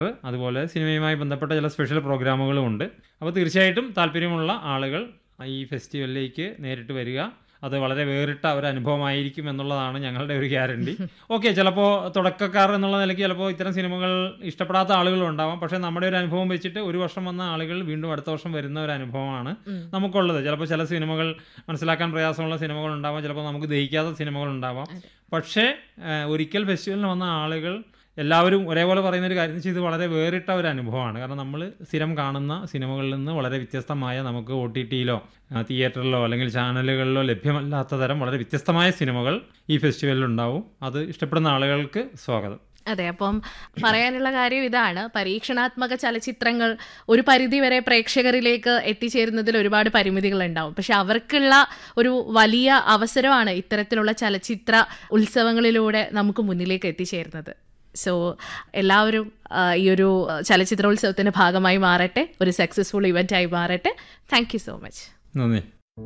അതുപോലെ സിനിമയുമായി ബന്ധപ്പെട്ട ചില സ്പെഷ്യൽ പ്രോഗ്രാമുകളും ഉണ്ട് അപ്പോൾ തീർച്ചയായിട്ടും താല്പര്യമുള്ള ആളുകൾ ഈ ഫെസ്റ്റിവലിലേക്ക് നേരിട്ട് വരിക അത് വളരെ വേറിട്ട ഒരു അനുഭവമായിരിക്കും എന്നുള്ളതാണ് ഞങ്ങളുടെ ഒരു ഗ്യാരണ്ടി ഓക്കെ ചിലപ്പോൾ തുടക്കക്കാർ എന്നുള്ള നിലയ്ക്ക് ചിലപ്പോൾ ഇത്തരം സിനിമകൾ ഇഷ്ടപ്പെടാത്ത ആളുകളും ഉണ്ടാവാം പക്ഷേ നമ്മുടെ ഒരു അനുഭവം വെച്ചിട്ട് ഒരു വർഷം വന്ന ആളുകൾ വീണ്ടും അടുത്ത വർഷം വരുന്ന ഒരു അനുഭവമാണ് നമുക്കുള്ളത് ചിലപ്പോൾ ചില സിനിമകൾ മനസ്സിലാക്കാൻ പ്രയാസമുള്ള സിനിമകൾ ഉണ്ടാവാം ചിലപ്പോൾ നമുക്ക് ദഹിക്കാത്ത സിനിമകൾ ഉണ്ടാവാം പക്ഷേ ആ, ഒരിക്കൽ ഫെസ്റ്റിവലിന് വന്ന ആളുകൾ എല്ലാവരും ഒരേപോലെ പറയുന്ന ഒരു കാര്യം എന്ന് വെച്ചാൽ ഇത് വളരെ വേറിട്ട ഒരു അനുഭവമാണ് കാരണം നമ്മൾ സ്ഥിരം കാണുന്ന സിനിമകളിൽ നിന്ന് വളരെ വ്യത്യസ്തമായ നമുക്ക് ഒ ടി ടിയിലോ തിയേറ്ററിലോ അല്ലെങ്കിൽ ചാനലുകളിലോ ലഭ്യമല്ലാത്ത തരം വളരെ വ്യത്യസ്തമായ സിനിമകൾ ഈ ഫെസ്റ്റിവലിൽ ഉണ്ടാവും അത് ഇഷ്ടപ്പെടുന്ന ആളുകൾക്ക് സ്വാഗതം അതെ അപ്പം പറയാനുള്ള കാര്യം ഇതാണ് പരീക്ഷണാത്മക ചലച്ചിത്രങ്ങൾ ഒരു പരിധിവരെ പ്രേക്ഷകരിലേക്ക് എത്തിച്ചേരുന്നതിൽ ഒരുപാട് പരിമിതികൾ ഉണ്ടാവും പക്ഷെ അവർക്കുള്ള ഒരു വലിയ അവസരമാണ് ഇത്തരത്തിലുള്ള ചലച്ചിത്ര ഉത്സവങ്ങളിലൂടെ നമുക്ക് മുന്നിലേക്ക് എത്തിച്ചേരുന്നത് സോ എല്ലാവരും ആ, ഈ ഒരു ചലച്ചിത്രോത്സവത്തിന്റെ ഭാഗമായി മാറട്ടെ ഒരു സക്സസ്ഫുൾ ഇവന്റ് ആയി മാറട്ടെ താങ്ക് യു സോ മച്ച് നന്ദി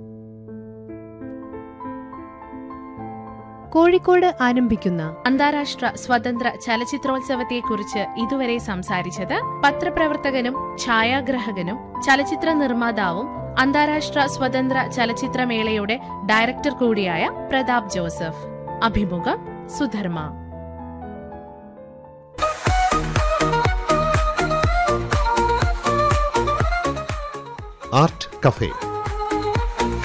കോഴിക്കോട് ആരംഭിക്കുന്ന അന്താരാഷ്ട്ര സ്വതന്ത്ര ചലച്ചിത്രോത്സവത്തെക്കുറിച്ച് ഇതുവരെ സംസാരിച്ചത് പത്രപ്രവർത്തകനും ഛായാഗ്രഹകനും ചലച്ചിത്ര നിർമ്മാതാവും അന്താരാഷ്ട്ര സ്വതന്ത്ര ചലച്ചിത്രമേളയുടെ ഡയറക്ടർ കൂടിയായ പ്രതാപ് ജോസഫ് അഭിമുഖം സുധർമ്മ ആർട്ട് കഫേ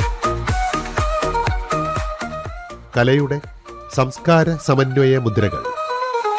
കലയുടെ സംസ്കാര സമന്വയ മുദ്രകൾ